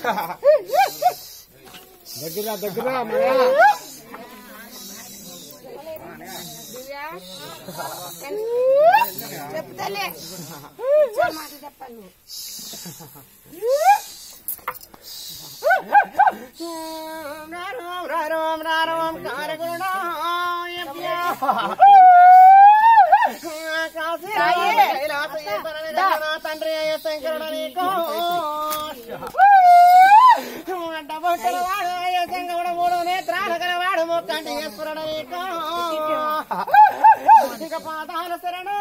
దగ్గర దగ్గర మళ్ళా చెప్తలే మాట చెప్పాలి తండ్రి అయ్య శంకరుడు నీకు అడ్డబొట్టల వాడు అయ్య శంకరుడు మూడు నేత్రాల గలవాడు మొక్కంటి ఈశ్వరుడు నీకు ఇక పాదాల శరణు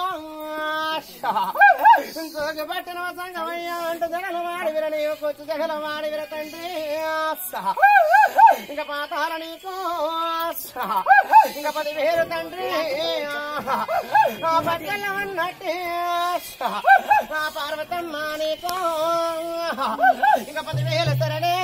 సోకి పట్టిన సంగమయ్య అంటూ జగల వాడి విర నీవు కూర్చు జగల వాడి విర తండ్రి ఇక పాతాల నీకు ఇక పదివేలు తండ్రి ఆ పట్టెల ఉన్నట్టే ఆ పార్వతమ్మ నీకు ఇక పదివేలు సరడే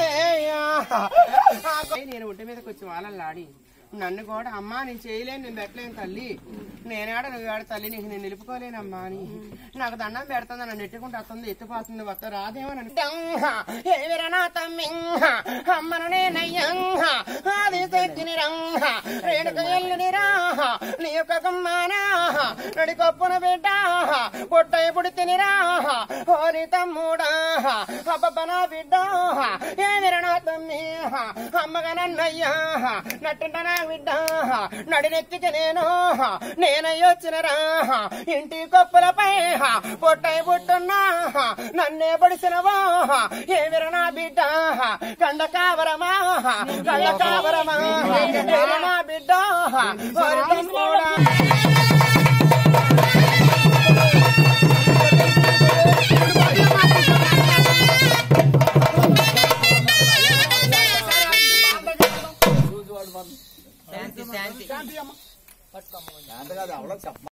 నేను ఒంటి మీదకి వచ్చి వాళ్ళలాడి నన్ను కూడా అమ్మా నేను చేయలేను నేను పెట్టలేను తల్లి నేనాడ నువ్వు ఆడ తల్లి నీకు నేను నిలుపుకోలేనమ్మా అని నాకు దండం పెడుతుంది నన్ను నెట్టుకుంటూ వస్తుంది ఎత్తిపోతుంది వస్త రాదేమని ఏవిరనా తమ్మింహ అమ్మను నేనయ్యంహ ఆది శక్తిని రంహ రేణుక ఎల్లుని రాహ నీ యొక్క గుమ్మానా నడికొప్పున బిడ్డ పొట్టై పుడితిని రాహ ఓరి తమ్ముడా అబ్బన బిడ్డ ఏమిరనా తమ్మి అమ్మగా నన్నయ్యా నట్టుంట నా బిడ్డ నడినెత్తికి నేను నేనయ్యొచ్చిన రా ఇంటి కొప్పులపై పొట్టై పుట్టున్నా నన్నే పొడిసినవో ఏమిర నా బిడ్డ కండ కావరమా కళ్ళ కావరమా ఏమిర నా బిడ్డ ఓరి తమ్ముడా శాంతి కాదు అవడం చెప్ప